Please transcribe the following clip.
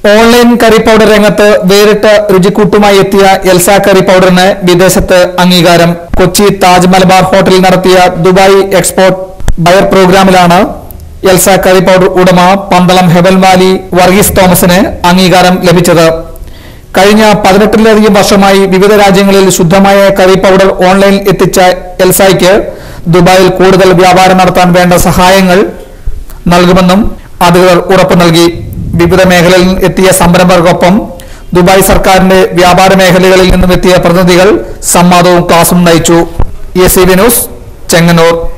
online curry powder രംഗത്ത് വേറിട്ട രുചിക്കൂട്ടുമായി എത്തിയ എൽസ കറി പൗഡറിന് വിദേശത്ത് അംഗീകാരം കൊച്ചി താജ് മലബാർ ഹോട്ടലിൽ നടത്തിയ ദുബായ് എക്സ്പോർട്ട് ബയർ പ്രോഗ്രാമിലാണ് എൽസ കറി പൗഡർ ഉടമ പന്തളം ഹെബൽ വാലി വർഗീസ് തോമസിന് അംഗീകാരം ലഭിച്ചത് കഴിഞ്ഞ പതിനെട്ടിലധികം വർഷമായി വിവിധ രാജ്യങ്ങളിൽ ശുദ്ധമായ കറി പൗഡർ ഓൺലൈനിൽ എത്തിച്ച എൽസായ്ക്ക് ദുബായിൽ കൂടുതൽ വ്യാപാരം നടത്താൻ വേണ്ട സഹായങ്ങൾ നൽകുമെന്നും അധികൃതർ ഉറപ്പു നൽകി വിവിധ മേഖലകളിൽ എത്തിയ സംരംഭകർക്കൊപ്പം ദുബായ് സർക്കാരിന്റെ വ്യാപാര മേഖലകളിൽ നിന്നും എത്തിയ പ്രതിനിധികൾ സംവാദവും ക്ലാസും നയിച്ചു A C V news Chengannur